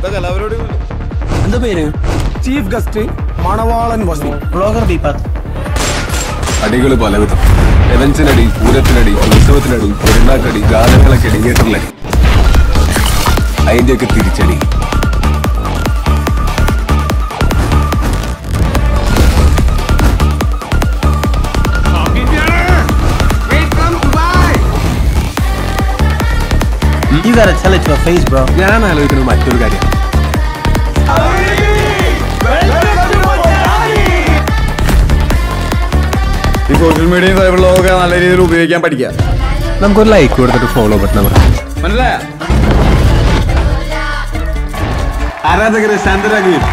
എന്താ കലാപരിപാടി എന്താ പേര് ചീഫ് ഗസ്റ്റ് മണവാളൻ വസി ബ്ലോഗർ ദീപക് അടികൾ പലവിധം എവൻസിനടി പൂരത്തിനടി ഉത്സവത്തിനടി പെരുന്നാക്കടി ഗാനങ്ങളൊക്കെ തിയേറ്ററിലടി അതിന്റെയൊക്കെ തിരിച്ചടി You gotta tell it to her face, bro. ഞാൻ ആലോചിക്കുന്നത് മറ്റൊരു കാര്യം ഈ സോഷ്യൽ മീഡിയയും സൈബർ ലോകമൊക്കെ നല്ല രീതിയിൽ ഉപയോഗിക്കാൻ പഠിക്കാം നമുക്കൊരു ലൈക്ക് കൊടുത്തിട്ട് ഫോളോ ബട്ടൺ അമർത്താം മനസ്സിലായ ആരാധകരെ ശാന്തരാകുകയും